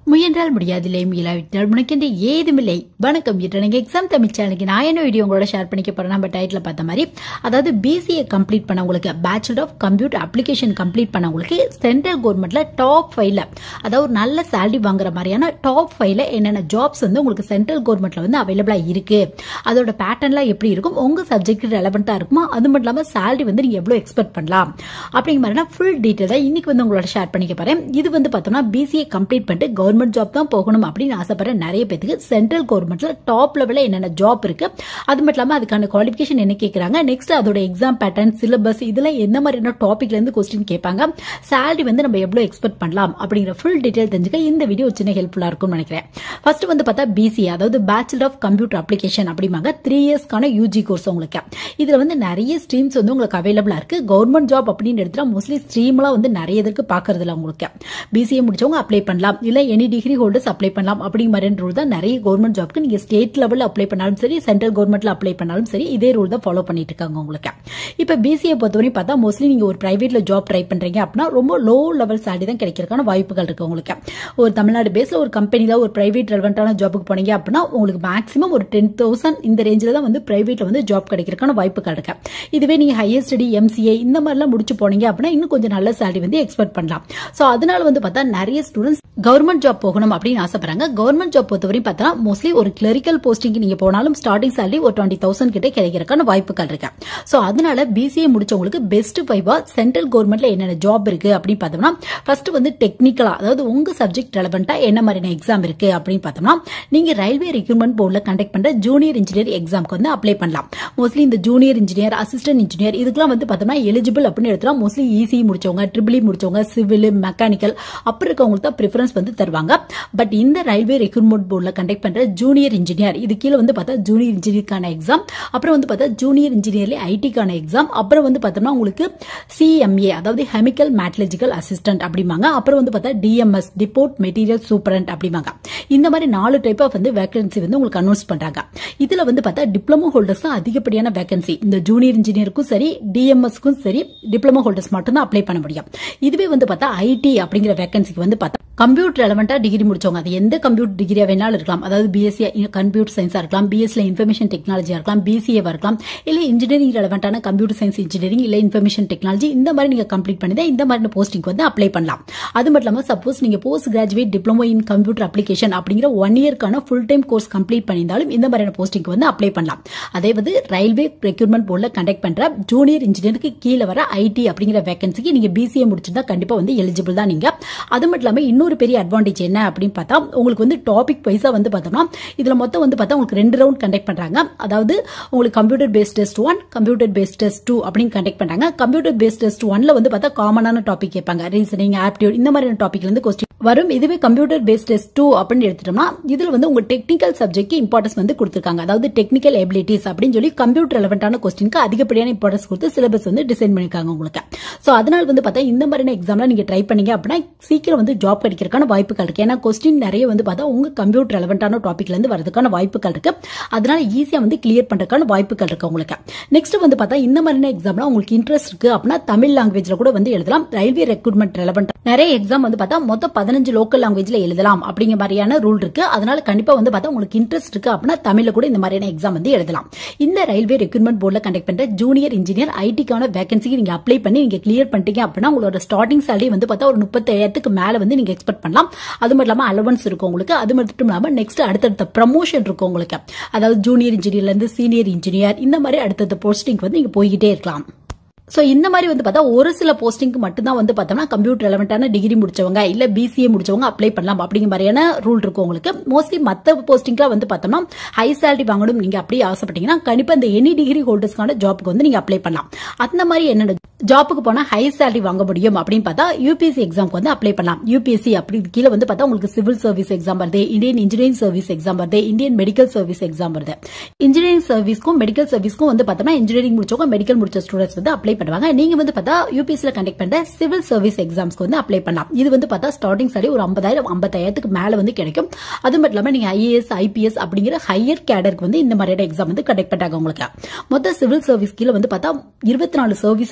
முயன்றால் முடியாதில்லை முயலாவிட்டால் முனக்கென்று ஏதுமில்லை வணக்கம் இன்று எனக்கு எக்ஸாம் தமிழ் சேனலுக்கு நான் என்ன வீடியோ உங்களோட ஷேர் பண்ணிக்க போறேன் நம்ம டைட்டில் பார்த்த மாதிரி அதாவது பிசிஏ கம்ப்ளீட் பண்ணவங்களுக்கு bachelor of computer application complete பண்ணவங்களுக்கு சென்ட்ரல் கவர்மெண்ட்ல டாப் ஃபைவ்ல அதாவது ஒரு நல்ல சேலரி வாங்குற மாதிரியான டாப் ஃபைவ்ல என்னென்ன ஜாப்ஸ் வந்து உங்களுக்கு சென்ட்ரல் கவர்மெண்ட்ல வந்து அவைலபிளா இருக்கு அதோட பேட்டர்ன்லாம் எப்படி இருக்கும் உங்க சப்ஜெக்ட் ரெலவெண்டா இருக்குமா அது மட்டும் இல்லாம சேலரி வந்து நீங்க எவ்வளவு எக்ஸ்பெக்ட் பண்ணலாம் அப்படிங்கிற மாதிரி ஃபுல் டீட்டெயிலா இன்னைக்கு வந்து உங்களோட ஷேர் பண்ணிக்க போறேன் இது வந்து பார்த்தோம்னா பிசிஏ கம்ப்ளீட் பண்ணிட்டு கவர்மெண்ட் ஜாப் தான் போகணும் அப்படின்னு ஆசைப்படுற நிறைய பேத்துக்கு சென்ட்ரல் கவர்மெண்ட்ல டாப் லெவல்ல என்னென்ன ஜாப் இருக்கு அது மட்டும் இல்லாம அதுக்கான குவாலிஃபிகேஷன் என்ன கேட்கறாங்க நெக்ஸ்ட் அதோட எக்ஸாம் பேட்டர்ன் சிலபஸ் இதெல்லாம் என்ன மாதிரியான டாபிக்ல இருந்து கொஸ்டின் கேட்பாங்க சேலரி வந்து நம்ம எவ்வளவு எக்ஸ்பெக்ட் பண்ணலாம் அப்படிங்கிற ஃபுல் டீடைல் தெரிஞ்சுக்க இந்த வீடியோ சின்ன ஹெல்ப்ஃபுல்லா இருக்கும்னு நினைக்கிறேன் ஃபர்ஸ்ட் வந்து பார்த்தா பிசி அதாவது பேச்சுலர் ஆஃப் கம்ப்யூட்டர் அப்ளிகேஷன் அப்படிம்பாங்க த்ரீ இயர்ஸ்க்கான யூஜி கோர்ஸ் உங்களுக்கு இதுல வந்து நிறைய ஸ்ட்ரீம்ஸ் வந்து உங்களுக்கு அவைலபிளா இருக்கு கவர்மெண்ட் ஜாப் அப்படின்னு எடுத்துட்டா மோஸ்ட்லி ஸ்ட்ரீம்லாம் வந்து நிறைய இதற்கு பாக்குறது இல்ல உங்களுக்கு பிசிஏ முடிச்சவங்க அப்ளை பண்ணலாம் இல்ல எனி டிகிரி ஹோல்டர்ஸ் அப்ளை பண்ணலாம் அப்படிங்கிற மாதிரி ரூல் தான் நிறைய கவர்மெண்ட் ஜாப்க்கு நீங்க ஸ்டேட் லெவல்ல அப்ளை பண்ணாலும் சரி சென்ட்ரல் கவர்மெண்ட்ல அப்ளை பண்ணாலும் சரி இதே ரூல் தான் ஃபாலோ பண்ணிட்டு இருக்காங்க உங்களுக்கு இப்ப பிசிஏ பொறுத்தவரை பார்த்தா மோஸ்ட்லி நீங்க ஒரு பிரைவேட்ல ஜாப் ட்ரை பண்றீங்க அப்படின்னா ரொம்ப லோ லெவல் சேலரி தான் கிடைக்கிறதுக்கான வாய்ப்புகள் இருக்கு உங்களுக்கு ஒரு தமிழ்நாடு பேஸ்ல ஒரு கம்பெனில ஒரு பிரைவேட் ரெலவெண்டான ஜாபுக்கு போனீங்க அப்படின்னா உங்களுக்கு மேக்ஸிமம் ஒரு டென் தௌசண்ட் இந்த ரேஞ்சில் தான் வந்து பிரைவேட்ல வந்து ஜாப் கிடைக்கிறதுக்கான வாய்ப்புகள் இருக்கு இதுவே நீங்க ஹையர் ஸ்டடி எம்சிஏ இந்த மாதிரிலாம் முடிச்சு போனீங்க அப்படின்னா இன்னும் கொஞ்சம் நல்ல சேலரி வந்து எக்ஸ்பெக்ட் பண்ணலாம் சோ அதனால வந்து பார்த்தா நிறைய ஸ்டூடெண்ட்ஸ் கவர்மெண்ட் ஜாப் போகணும் அப்படின்னு ஆசைப்படுறாங்க கவர்மெண்ட் ஜாப் பொறுத்தவரையும் பார்த்தா மோஸ்ட்லி ஒரு கிளரிக்கல் போஸ்டிங் நீங்க போனாலும் ஸ்டார்டிங் சேலரி ஒரு டுவெண்ட்டி தௌசண்ட் கிட்ட கிடைக்கிறதுக்கான வாய்ப்புகள் இருக்கு சோ அதனால பிசிஏ முடிச்சவங்களுக்கு பெஸ்ட் ஃபைவா சென்ட்ரல் கவர்மெண்ட்ல என்னென்ன ஜாப் இருக்கு அப்படின்னு பார்த்தோம்னா ஃபர்ஸ்ட் வந்து டெக்னிக்கலா அதாவது உங்க சப்ஜெக்ட் ரெலவெண்டா என்ன மாதிரியான எக்ஸாம் இருக்கு அப்படின்னு பார்த்தோம்னா நீங்க ரயில்வே ரெக்ரூட்மெண்ட் போர்ட்ல கண்டக்ட் பண்ற ஜூனியர் இன்ஜினியர் எக்ஸாம்க்கு வந்து அப்ளை பண்ணலாம் மோஸ்ட்லி இந்த ஜூனியர் இன்ஜினியர் அசிஸ்டன்ட் இன்ஜினியர் இதுக்கெல்லாம் வந்து பார்த்தோம்னா எலிஜிபிள் அப்படின்னு எடுத்தா மோஸ்ட்லி இசி முடிச்சவங்க ட்ரிபிள் முடிச்சவங்க சிவில் மெக்கானிக்கல் அப்படி இருக்கவங்களுக்கு தான் ப்ரிஃபரன்ஸ் வந்து தருவாங்க பட் இந்த ரயில்வே ரெக்ரூட்மெண்ட் போர்ட்ல கண்டக்ட் பண்ற ஜூனியர் இன்ஜினியர் இது கீழே வந்து பார்த்தா ஜூனியர் இன்ஜினியருக்கான எக்ஸாம் அப்புறம் வந்து பார்த்தா ஜூனியர் இன்ஜினியர்ல ஐடிக்கான எக்ஸாம் அப்புறம் வந்து பார்த்தோம்னா உங்களுக்கு சிஎம்ஏ அதாவது கெமிக்கல் மேட்லஜிக்கல் அசிஸ்டன்ட் அப்படிம்பாங்க அப்புறம் வந்து பார்த்தா டிஎம்எஸ் டிபோர்ட் மெட்டீரியல் சூப்பரண்ட் அப்படிம்பாங்க இந்த மாதிரி நாலு டைப் ஆஃப் வந்து வேகன்சி வந்து உங்களுக்கு அனௌன்ஸ் பண்றாங்க இதுல வந்து பார்த்தா டிப்ளமோ ஹோல்டர்ஸ் தான் அதிகப்படியான வேகன்சி இந்த ஜூனியர் இன்ஜினியருக்கும் சரி டிஎம்எஸ்க்கும் சரி டிப்ளமோ ஹோல்டர்ஸ் மட்டும் தான் அப்ளை பண்ண முடியும் இதுவே வந்து பார்த்தா ஐடி அப்படிங்கிற வேகன்சிக்கு வந்து பார்த்தா கம்ப்யூட்டர் ரெலவெண்டா டிகிரி முடிச்சவங்க அது எந்த கம்ப்யூட்டர் டிகிரியா வேணாலும் இருக்கலாம் அதாவது பிஎஸ்சி கம்ப்யூட்டர் சயின்ஸா இருக்கலாம் பிஎஸ்ல இன்ஃபர்மேஷன் டெக்னாலஜியா இருக்கலாம் பிசிஏவா இருக்கலாம் இல்ல இன்ஜினியரிங் ரெலவெண்டான கம்ப்யூட்டர் சயின்ஸ் இன்ஜினியரிங் இல்ல இன்ஃபர்மேஷன் டெக்னாலஜி இந்த மாதிரி நீங்க கம்ப்ளீட் பண்ணி தான் இந்த மாதிரி போஸ்டிங் வந்து அப்ளை பண்ணலாம் அது மட்டும் இல்லாம சப்போஸ் நீங்க post graduate diploma in computer application அப்படிங்கிற ஒன் இயர்க்கான ஃபுல் டைம் கோர்ஸ் கம்ப்ளீட் பண்ணியிருந்தாலும் இந்த மாதிரியான போஸ்டிங் வந்து அப்ளை பண்ணலாம் அதே வந்து ரயில்வே ரெக்ரூட்மெண்ட் போர்ட்ல கண்டக்ட் பண்ற ஜூனியர் இன்ஜினியருக்கு கீழே வர ஐடி அப்படிங்கிற வேகன்சிக்கு நீங்க பிசிஏ முடிச்சிருந்தா கண்டிப்பா வந்து எலிஜிபிள் தான் நீங்க அது மட்டும் இல்லாம இன்னொரு பெரிய அட்வான்டேஜ் என்ன அப்படின்னு பார்த்தா உங்களுக்கு வந்து டாபிக் வைஸா வந்து பார்த்தோம்னா இதுல மொத்தம் வந்து பார்த்தா உங்களுக்கு ரெண்டு ரவுண்ட் கண்டக்ட் பண்றாங்க அதாவது உங்களுக்கு computer based test one computer based test two அப்படின்னு கண்டக்ட் பண்றாங்க கம்ப்யூட்டர் பேஸ்ட் டெஸ்ட் ஒன்ல வந்து பார்த்தா காமனான டாபிக் கேட்பாங்க ரீசனிங் ஆப்டியூட் இந்த மாதிரியான டாபிக்ல இருந்து கொஸ்டின் வரும் இதுவே கம்ப்யூட்டர் பேஸ்ட் டெஸ்ட் டூ அப்படின்னு எடுத்துட்டோம்னா இதுல வந்து உங்க டெக்னிக்கல் சப்ஜெக்ட் இம்பார்ட்டன்ஸ் வந்து கொடுத்துருக்காங்க அதாவது டெக்னிக்கல் எபிலிட்டிஸ் அப்படின்னு சொல்லி கம்ப்யூட்டர் ரெலவெண்டான கொஸ்டினுக்கு அதிகப்படியான இம்பார்ட்டன்ஸ் கொடுத்து சிலபஸ் வந்து டிசைன் பண்ணிருக்காங்க உங்களுக்கு சோ அதனால வந்து பார்த்தா இந்த மாதிரியான எக்ஸாம்ல நீங்க ட்ரை பண்ணீங்க அப்படின்னா சீக்கிரம் வந்து ஜாப் கிடைக்கிறதுக்கான வாய்ப்புகள் இருக்கு ஏன்னா கொஸ்டின் நிறைய வந்து பார்த்தா உங்க கம்ப்யூட்டர் ரெலவெண்டான டாபிக்ல இருந்து வரதுக்கான வாய்ப்புகள் இருக்கு அதனால ஈஸியா வந்து கிளியர் பண்றதுக்கான வாய்ப்புகள் இருக்கு உங்களுக்கு நெக்ஸ்ட் வந்து பார்த்தா இந்த மாதிரியான எக்ஸாம்ல உங்களுக்கு இன்ட்ரெஸ்ட் இருக்கு அப்படின்னா தமிழ் லாங்குவேஜ்ல கூட வந்து எழுதலாம் ரயில்வே ரெக்ரூட்மெண்ட் ரெலவெண்ட் நிறைய எக்ஸாம் வந்து பார்த்தா மொத்தம் பதினஞ்சு லோக்கல் லாங்குவேஜ்ல எழுதலாம் அப்படிங்கிற மாதிரியான ரூல் இருக்கு அதனால கண்டிப்பா வந்து பார்த்தா உங்களுக்கு இன்ட்ரெஸ்ட் இருக்கு அப்படின்னா தமிழ்ல கூட இந்த மாதிரியான எக்ஸாம் வந்து எழுதலாம் இந்த ரயில்வே ரெக்ரூட்மெண்ட் போர்ட்ல கண்டக்ட் பண்ற ஜூனியர் இன்ஜினியர் ஐடிக்கான வேகன்சிக்கு நீங்க அப்ளை பண்ணி நீங்க கிளியர் பண்ணிட்டீங்க அப்படின்னா உங்களோட ஸ்டார்டிங் சேலரி வந்து பார்த்தா ஒரு முப்பத்தாயிரத்துக்கு மேல வந்து நீங்க எக்ஸ்பெக்ட் பண்ணலாம் அது மட்டும் இல்லாம அலவன்ஸ் இருக்கும் உங்களுக்கு அது மட்டும் இல்லாம நெக்ஸ்ட் அடுத்தடுத்த ப்ரமோஷன் இருக்கும் உங்களுக்கு அதாவது ஜூனியர் இன்ஜினியர்ல இருந்து சீனியர் இன்ஜினியர் இந்த மாதிரி அடுத்தடுத்த போஸ்டிங் வந்து நீங்க போய்கிட்டே இருக்கலாம் சோ இந்த மாதிரி வந்து பார்த்தா ஒரு சில போஸ்டிங்க்கு மட்டும்தான் வந்து பார்த்தோம்னா கம்ப்யூட்டர் ரெலவெண்டான டிகிரி முடிச்சவங்க இல்ல பிசிஏ முடிச்சவங்க அப்ளை பண்ணலாம் அப்படிங்கிற மாதிரியான ரூல் இருக்கும் உங்களுக்கு மோஸ்ட்லி மத்த போஸ்டிங்லாம் வந்து பார்த்தோம்னா ஹை சேலரி வாங்கணும் நீங்க அப்படியே ஆசைப்பட்டீங்கன்னா கண்டிப்பா இந்த எனி டிகிரி ஹோல்டர்ஸ்க்கான ஜாப்க்கு வந்து நீங்க அப்ளை பண்ணலாம் அந்த மாதிரி என்னென்ன ஜாப்புக்கு போனா ஹை சேலரி வாங்க முடியும் அப்படின்னு பார்த்தா யூபிஎஸ்சி எக்ஸாம்க்கு வந்து அப்ளை பண்ணலாம் யூபிஎஸ்சி அப்படி கீழே வந்து பார்த்தா உங்களுக்கு சிவில் சர்வீஸ் எக்ஸாம் வருது இந்தியன் இன்ஜினியரிங் சர்வீஸ் எக்ஸாம் வருது இந்தியன் மெடிக்கல் சர்வீஸ் எக்ஸாம் வருது இன்ஜினியரிங் சர்வீஸ்க்கும் மெடிக்கல் சர்வீஸ்க்கும் வந்து பார்த்தோம்னா இன்ஜினியரிங் முடிச்சவங்க மெடிக்கல் முடிச்ச ஸ்டூடெண்ட்ஸ் வந்து அப்ளை பண்ணுவாங்க நீங்க வந்து பார்த்தா யூபிஎஸ்சில கண்டக்ட் பண்ற சிவில் சர்வீஸ் எக்ஸாம்ஸ்க்கு வந்து அப்ளை பண்ணலாம் இது வந்து பார்த்தா ஸ்டார்டிங் சாலரி ஒரு ஐம்பதாயிரம் ஐம்பத்தாயிரத்துக்கு மேல வந்து கிடைக்கும் அது மட்டும் இல்லாம நீங்க ஐஏஎஸ் ஐபிஎஸ் அப்படிங்கிற ஹையர் கேடருக்கு வந்து இந்த மாதிரியான எக்ஸாம் வந்து கண்டக்ட் பண்றாங்க உங்களுக்கு மொத்த சிவில் சர்வீஸ் கீழே வந்து பார்த்தா இருபத்தி நாலு சர்வீசஸ் இருக்கு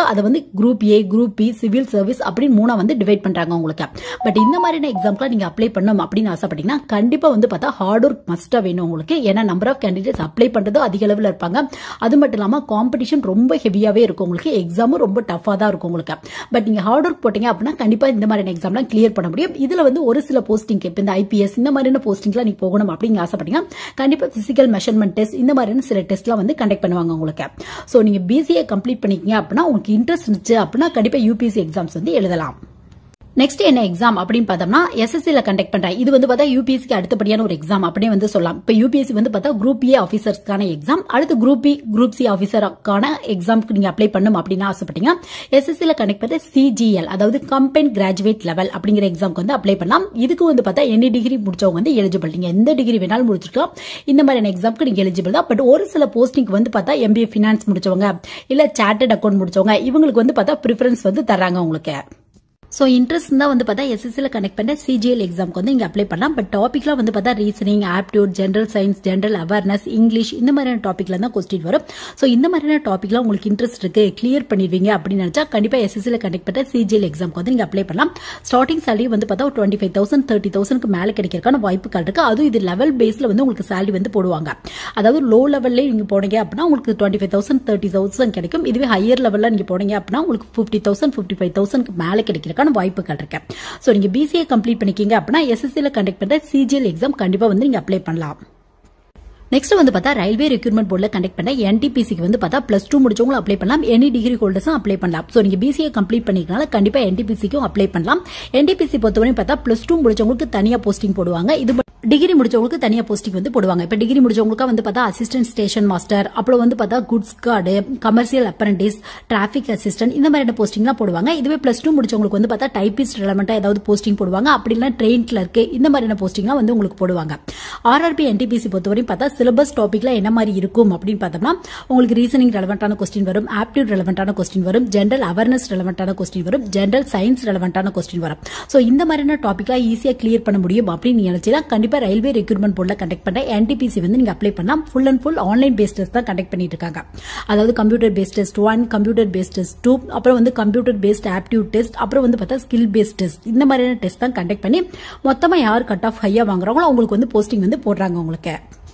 அதை வந்து group A group B civil service அப்படின்னு மூணா வந்து டிவைட் பண்றாங்க உங்களுக்கு பட் இந்த மாதிரியான எக்ஸாம்க்குலாம் நீங்க அப்ளை பண்ணணும் அப்படின்னு ஆசைப்பட்டீங்கன்னா கண்டிப்பா வந்து பார்த்தா ஹார்ட் ஒர்க் மஸ்டா வேணும் உங்களுக்கு ஏன்னா நம்பர் ஆஃப் கேண்டிடேட்ஸ் அப்ளை பண்றது அதிக அளவில் இருப்பாங்க அது மட்டும் இல்லாம காம்படிஷன் ரொம்ப ஹெவியாவே இருக்கும் உங்களுக்கு எக்ஸாமும் ரொம்ப டஃபா தான் இருக்கும் உங்களுக்கு பட் நீங்க ஹார்ட் ஒர்க் போட்டீங்க அப்படின்னா கண்டிப்பா இந்த மாதிரியான எக்ஸாம்லாம் கிளியர் பண்ண முடியும் இதுல வந்து ஒரு சில போஸ்டிங் இப்போ இந்த ஐபிஎஸ் இந்த மாதிரியான போஸ்டிங்லாம் நீங்க போகணும் அப்படிங்க ஆசைப்பட்டீங்கன்னா கண்டிப்பா பிசிக்கல் மெஷர்மெண்ட் டெஸ்ட் இந்த மாதிரியான சில டெஸ்ட்லாம் வந்து கண்டக்ட் பண்ணுவாங்க உங்களுக்கு ஸோ நீங்க பிசிஏ கம்ப்ளீட் பண்ணிக்கீங்க அப்படின்னா உங்களுக்கு இன்ட்ரெஸ்ட் இருந்துச்சு அப்படின்னா கண்டிப்பா யூபிஎஸ்சி எக்ஸாம்ஸ் வந்து எழுதலாம் நெக்ஸ்ட் என்ன எக்ஸாம் அப்படின்னு பார்த்தோம்னா எஸ்எஸ்சியில் கண்டக்ட் பண்றேன் இது வந்து பார்த்தா யூபிஎஸ்சிக்கு அடுத்தபடியான ஒரு எக்ஸாம் அப்படியே வந்து சொல்லலாம் இப்போ யூபிஎஸ்சி வந்து பார்த்தா குரூப் ஏ ஆஃபீஸர்ஸ்க்கான எக்ஸாம் அடுத்து குரூப் பி குரூப் சி ஆஃபீஸருக்கான எக்ஸாம்க்கு நீங்க அப்ளை பண்ணணும் அப்படின்னு ஆசைப்பட்டீங்க எஸ்எஸ்சியில் கண்டக்ட் பண்ண சிஜிஎல் அதாவது கம்பெனி கிராஜுவேட் லெவல் அப்படிங்கிற எக்ஸாம்க்கு வந்து அப்ளை பண்ணலாம் இதுக்கு வந்து பார்த்தா எனி டிகிரி முடிச்சவங்க வந்து எலிஜிபிள் நீங்க எந்த டிகிரி வேணாலும் முடிச்சிருக்கலாம் இந்த மாதிரியான எக்ஸாம்க்கு நீங்க எலிஜிபிள் தான் பட் ஒரு சில போஸ்டிங் வந்து பார்த்தா எம்பிஏ ஃபினான்ஸ் முடிச்சவங்க இல்ல சார்ட்டர்ட் அக்கௌண்ட் முடிச்சவங்க இவங்களுக்கு வந்து பார்த்தா ப்ரிஃபரன்ஸ் வந்து தராங்க உங்களுக்கு ஸோ இன்ட்ரெஸ்ட் தான் வந்து பார்த்தா எஸ்எஸ்சியில் கனெக்ட் பண்ண சிஜிஎல் எக்ஸாம்க்கு வந்து இங்கே அப்ளை பண்ணலாம் பட் டாப்பிக்லாம் வந்து பார்த்தா reasoning aptitude general science general awareness English இந்த மாதிரியான டாப்பிக்ல தான் கொஸ்டின் வரும் ஸோ இந்த மாதிரியான டாப்பிக்லாம் உங்களுக்கு இன்ட்ரெஸ்ட் இருக்கு கிளியர் பண்ணிடுவீங்க அப்படின்னு நினைச்சா கண்டிப்பாக எஸ்எஸ்சியில் கனெக்ட் பண்ண சிஜிஎல் எக்ஸாம்க்கு வந்து நீங்கள் அப்ளை பண்ணலாம் ஸ்டார்டிங் சேலரி வந்து பார்த்தா ஒரு டுவெண்ட்டி ஃபைவ் தௌசண்ட் தேர்ட்டி தௌசண்ட்க்கு மேலே கிடைக்கிறதுக்கான வாய்ப்புகள் இருக்கு அதுவும் இது லெவல் பேஸில் வந்து உங்களுக்கு சேலரி வந்து போடுவாங்க அதாவது லோ லெவல்லே நீங்கள் போனீங்க அப்படின்னா உங்களுக்கு twenty five thousand thirty thousand கிடைக்கும் இதுவே ஹையர் லெவலில் நீங்கள் போனீங்க அப்படின்னா உங்களுக்கு ஃபிஃப்டி தௌசண்ட் ஃபிஃப்டி ஃபைவ் தௌசண்ட்க்கு மேலே கிடைக்கிறதுக்கான வாய்ப்புகள் இருக்கு ஸோ நீங்க பிசிஏ கம்ப்ளீட் பண்ணிக்கீங்க அப்படின்னா எஸ்எஸ்சியில் கண்டக்ட் பண்ற சிஜிஎல் எக்ஸாம் கண்டிப்பா வந்து நீங்க அப்ளை பண்ணலாம் நெக்ஸ்ட் வந்து பார்த்தா ரயில்வே ரெக்ரூட்மெண்ட் போர்டில் கண்டக்ட் பண்ண என்டிபிசிக்கு வந்து பார்த்தா பிளஸ் டூ முடிச்சவங்களும் அப்ளை பண்ணலாம் எனி டிகிரி ஹோல்டர்ஸும் அப்ளை பண்ணலாம் ஸோ நீங்க பிசிஏ கம்ப்ளீட் பண்ணிக்கனால கண்டிப்பா என்டிபிசிக்கும் அப்ளை பண்ணலாம் என்டிபிசி பொறுத்தவரை பார்த்தா பிளஸ் டூ முடிச்சவங்களுக்கு தனியா போஸ்டிங் போடுவாங்க இது டிகிரி முடிச்சவங்களுக்கு தனியா போஸ்டிங் வந்து போடுவாங்க இப்போ டிகிரி முடிச்சவங்களுக்கு வந்து பார்த்தா அசிஸ்டன்ட் ஸ்டேஷன் மாஸ்டர் அப்புறம் வந்து பார்த்தா goods guard commercial apprentice traffic assistant இந்த மாதிரியான போஸ்டிங்லாம் போடுவாங்க இதுவே பிளஸ் டூ முடிச்சவங்களுக்கு வந்து பார்த்தா டைபிஸ்ட் ரெலமெண்டா ஏதாவது போஸ்டிங் போடுவாங்க அப்படி இல்லை ட்ரெயின் கிளர்க்கு இந்த மாதிரியான போஸ்டிங்லாம் வந்து உங்களுக்கு போடுவாங்க ஆர்ஆர்பி என்டிபிசி பொறுத்தவரையும் பார்த்தா சிலபஸ் டாபிக்ல என்ன மாதிரி இருக்கும் அப்படின்னு பார்த்தோம்னா உங்களுக்கு ரீசனிங் ரெலவெண்டான கொஸ்டின் வரும் ஆப்டியூட் ரெலவெண்டான கொஸ்டின் வரும் ஜென்ரல் அவேர்னஸ் ரெலவெண்டான கொஸ்டின் வரும் ஜென்ரல் சயின்ஸ் ரெலவெண்டான கொஸ்டின் வரும் ஸோ இந்த மாதிரியான டாபிக்லாம் ஈஸியாக கிளியர் பண்ண முடியும் அப்படின்னு நினைச்சா கண்டிப்பாக ரயில்வே ரெக்ரூட்மெண்ட் போர்டில் கண்டக்ட் பண்ண என்டிபிசி வந்து நீங்க அப்ளை பண்ணலாம் full and full online based test தான் கண்டக்ட் பண்ணிட்டு இருக்காங்க அதாவது computer based test one computer based test two அப்புறம் வந்து கம்ப்யூட்டர் பேஸ்ட் ஆப்டியூட் டெஸ்ட் அப்புறம் வந்து பார்த்தா ஸ்கில் பேஸ்ட் டெஸ்ட் இந்த மாதிரியான டெஸ்ட் தான் கண்டக்ட் பண்ணி மொத்தமாக யார் கட் ஆஃப் ஹையா வாங்குறாங்களோ அவங்களுக்கு வந்து போஸ்டிங் வந்து போடுறாங்க உங்களுக்கு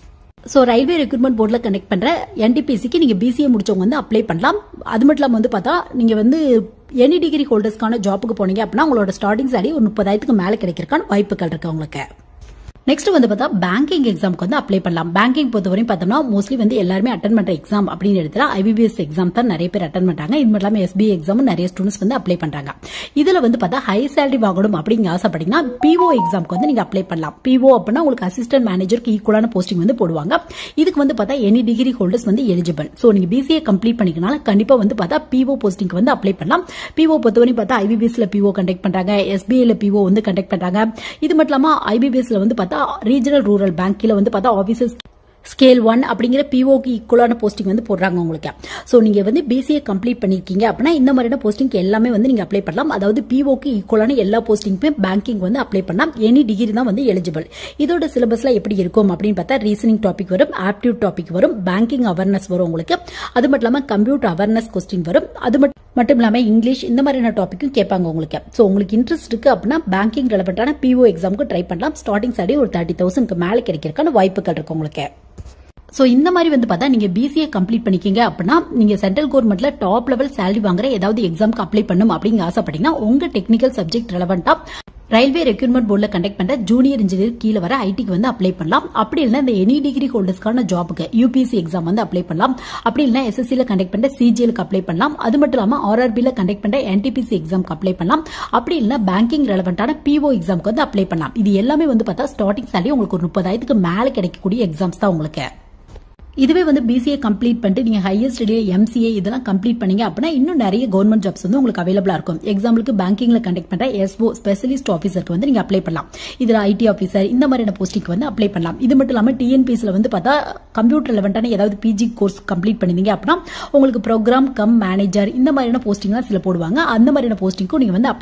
ஸோ ரயில்வே ரெக்ரூட்மெண்ட் போர்டில் கனெக்ட் பண்ணுற என்டிபிசிக்கு நீங்கள் பிசிஏ முடிச்சவங்க வந்து அப்ளை பண்ணலாம் அது மட்டும் இல்லாமல் வந்து பார்த்தா நீங்கள் வந்து எனி டிகிரி ஹோல்டர்ஸ்க்கான ஜாப்புக்கு போனீங்க அப்படின்னா உங்களோட ஸ்டார்டிங் சாலரி ஒரு முப்பதாயிரத்துக்கு மேலே கிடைக்கிறக்கான வாய்ப்புகள் இருக்கு உங்களுக்கு நெக்ஸ்ட் வந்து பார்த்தா பேங்கிங் எக்ஸாம்க்கு வந்து அப்ளை பண்ணலாம் பேங்கிங் பொறுத்தவரையும் பார்த்தோம்னா மோஸ்ட்லி வந்து எல்லாருமே அட்டன் பண்ற எக்ஸாம் அப்படின்னு எடுத்தா ஐபிபிஎஸ் எக்ஸாம் தான் நிறைய பேர் அட்டன் பண்றாங்க இது மட்டும் இல்லாமல் எஸ்பிஐ எக்ஸாமும் நிறைய ஸ்டூடெண்ட்ஸ் வந்து அப்ளை பண்றாங்க இதுல வந்து பார்த்தா ஹை சேலரி வாங்கணும் அப்படிங்க ஆசைப்பட்டீங்கன்னா பிஓ எக்ஸாம்க்கு வந்து நீங்க அப்ளை பண்ணலாம் பிஓ அப்படின்னா உங்களுக்கு அசிஸ்டன்ட் மேனேஜருக்கு ஈக்குவலான போஸ்டிங் வந்து போடுவாங்க இதுக்கு வந்து பார்த்தா எனி டிகிரி ஹோல்டர்ஸ் வந்து எலிஜிபிள் ஸோ நீங்க பிசிஏ கம்ப்ளீட் பண்ணிக்கனால கண்டிப்பா வந்து பார்த்தா பிஓ போஸ்டிங்க்கு வந்து அப்ளை பண்ணலாம் பிஓ பொறுத்தவரையும் பார்த்தா ஐபிபிஎஸ்ல பிஓ கண்டக்ட் பண்றாங்க எஸ்பிஐல பிஓ வந்து கண்டக்ட் பண்றாங்க இது மட்டும் இல்லாம ஐபிபிஎஸ்ல வந்து பார்த்தா ரீஜனல் ரூரல் பேங்க் கீழ வந்து பார்த்தா ஆபீசர்ஸ் ஸ்கேல் ஒன் அப்படிங்கிற பிஓக்கு ஈக்குவலான போஸ்டிங் வந்து போடுறாங்க உங்களுக்கு ஸோ நீங்க வந்து பிசிஏ கம்ப்ளீட் பண்ணிருக்கீங்க அப்படின்னா இந்த மாதிரியான போஸ்டிங் எல்லாமே வந்து நீங்க அப்ளை பண்ணலாம் அதாவது பிஓக்கு ஈக்குவலான எல்லா போஸ்டிங்குமே பேங்கிங் வந்து அப்ளை பண்ணலாம் எனி டிகிரி தான் வந்து எலிஜிபிள் இதோட சிலபஸ்ல எப்படி இருக்கும் அப்படின்னு பார்த்தா ரீசனிங் டாபிக் வரும் ஆப்டியூட் டாபிக் வரும் பேங்கிங் அவேர்னஸ் வரும் உங்களுக்கு அது மட்டும் இல்லாம கம்ப்யூட்டர் அவேர்னஸ் கொஸ்டின் வரும் அது மட்டும் மட்டும் இல்லாமல் இங்கிலீஷ் இந்த மாதிரியான டாப்பிக்கும் கேட்பாங்க உங்களுக்கு ஸோ உங்களுக்கு இன்ட்ரெஸ்ட் இருக்கு அப்படின்னா பேங்கிங் ரெலவெண்டான பிஓ எக்ஸாமுக்கு ட்ரை பண்ணலாம் ஸ்டார்டிங் சாலரி ஒரு தேர்ட்டி தௌசண்ட்க்கு மேலே கிடைக்கிறதுக்கான வாய்ப்புகள் இருக்கு உங்களுக்கு ஸோ இந்த மாதிரி வந்து பார்த்தா நீங்க பிசிஏ கம்ப்ளீட் பண்ணிக்கீங்க அப்படின்னா நீங்க சென்ட்ரல் கவர்மெண்ட்ல டாப் லெவல் சேலரி வாங்குற ஏதாவது எக்ஸாம்க்கு அப்ளை பண்ணும் அப்படிங்க ஆசைப்பட்டீங்கன்னா உங்க டெக்னிக்கல் சப்ஜெக்ட் ரெலவெண்டா ரயில்வே ரெக்ரூட்மெண்ட் போர்டில் கண்டக்ட் பண்ற ஜூனியர் இன்ஜினியர் கீழே வர ஐடிக்கு வந்து அப்ளை பண்ணலாம் அப்படி இல்லைன்னா இந்த எனி டிகிரி ஹோல்டர்ஸ்க்கான ஜாபுக்கு யூபிஎஸ்சி எக்ஸாம் வந்து அப்ளை பண்ணலாம் அப்படி இல்லைன்னா எஸ்எஸ்சியில் கண்டக்ட் பண்ற சிஜிஎலுக்கு அப்ளை பண்ணலாம் அது மட்டும் இல்லாமல் ஆர்ஆர்பியில் கண்டக்ட் பண்ற என்டிபிசி எக்ஸாம்க்கு அப்ளை பண்ணலாம் அப்படி இல்லைன்னா பேங்கிங் ரெலவெண்டான பிஓ எக்ஸாம்க்கு வந்து அப்ளை பண்ணலாம் இது எல்லாமே வந்து பார்த்தா ஸ்டார்டிங் சேலரி உங்களுக்கு ஒரு முப்பதாயிரத்துக்கு மேலே கிடைக்கக்கூடிய எக்ஸாம்ஸ் தான் உங்களுக்கு இதுவே வந்து பிசிஏ கம்ப்ளீட் பண்ணிட்டு நீங்க ஹையர் ஸ்டடி எம்சிஏ இதெல்லாம் கம்ப்ளீட் பண்ணீங்க அப்படின்னா இன்னும் நிறைய கவர்மெண்ட் ஜாப்ஸ் வந்து உங்களுக்கு அவைலபிளா இருக்கும் எக்ஸாம்பிளுக்கு பேங்கிங்ல கண்டக்ட் பண்ற எஸ்ஓ ஸ்பெஷலிஸ்ட் ஆஃபீஸருக்கு வந்து நீங்க அப்ளை பண்ணலாம் இதுல ஐடி ஆஃபீஸர் இந்த மாதிரியான போஸ்டிங்க்கு வந்து அப்ளை பண்ணலாம் இது மட்டும் இல்லாம டிஎன்பிஎஸ்ல வந்து பார்த்தா கம்ப்யூட்டர் லெவன்டான ஏதாவது பிஜி கோர்ஸ் கம்ப்ளீட் பண்ணிருந்தீங்க அப்படின்னா உங்களுக்கு ப்ரோக்ராம் கம் மேனேஜர் இந்த மாதிரியான போஸ்டிங்லாம் சில போடுவாங்க அந்த மாதிரியான போஸ்டிங்க்கும் நீங்க வந்து அப்ளை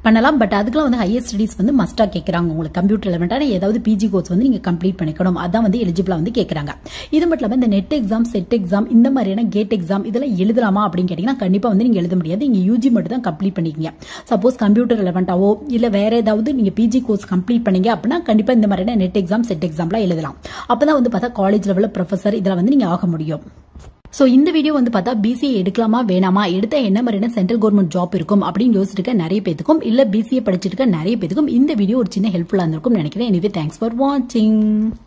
பண்ணலாம் பட் அதுக்கெல்லாம் வந்து ஹையர் ஸ்டடீஸ் வந்து மஸ்ட்டாக கேட்குறாங்க உங்களுக்கு கம்ப்யூட்டர் ரெலவெண்ட்டான ஏதாவது பிஜி கோர்ஸ் வந்து நீங்கள் கம்ப்ளீட் பண்ணிக்கணும் அதான் வந்து எலிஜிபிளாக வந்து கேட்குறாங்க இது மட்டும் இல்லாமல் இந்த நெட் எக்ஸாம் செட் எக்ஸாம் இந்த மாதிரியான கேட் எக்ஸாம் இதெல்லாம் எழுதலாமா அப்படின்னு கேட்டிங்கன்னா கண்டிப்பாக வந்து நீங்கள் எழுத முடியாது நீங்கள் யூஜி மட்டும் தான் கம்ப்ளீட் பண்ணிக்கிங்க சப்போஸ் கம்ப்யூட்டர் ரெலவெண்ட்டாவோ இல்லை வேற ஏதாவது நீங்கள் பிஜி கோர்ஸ் கம்ப்ளீட் பண்ணீங்க அப்படின்னா கண்டிப்பாக இந்த மாதிரியான நெட் எக்ஸாம் செட் எக்ஸாம்லாம் எழுதலாம் அப்போ தான் வந்து பார்த்தா காலேஜ் லெவலில் ப்ரொஃபஸர் இதில் வந்து நீங்கள் ஆக முடியும் ஸோ இந்த வீடியோ வந்து பார்த்தா பிசிஏ எடுக்கலாமா வேணாமா எடுத்த என்ன மாதிரியான சென்ட்ரல் கவர்மெண்ட் ஜாப் இருக்கும் அப்படின்னு யோசிச்சுட்டு இருக்க நிறைய பேத்துக்கும் இல்ல பிசிஏ படிச்சிட்டு இருக்க நிறைய பேத்துக்கும் இந்த வீடியோ ஒரு சின்ன ஹெல்ப்ஃபுல்லாக இருந்திருக்கும் நினைக்கிறேன் எனவே தேங்க்ஸ் ஃபார் வாட்சிங்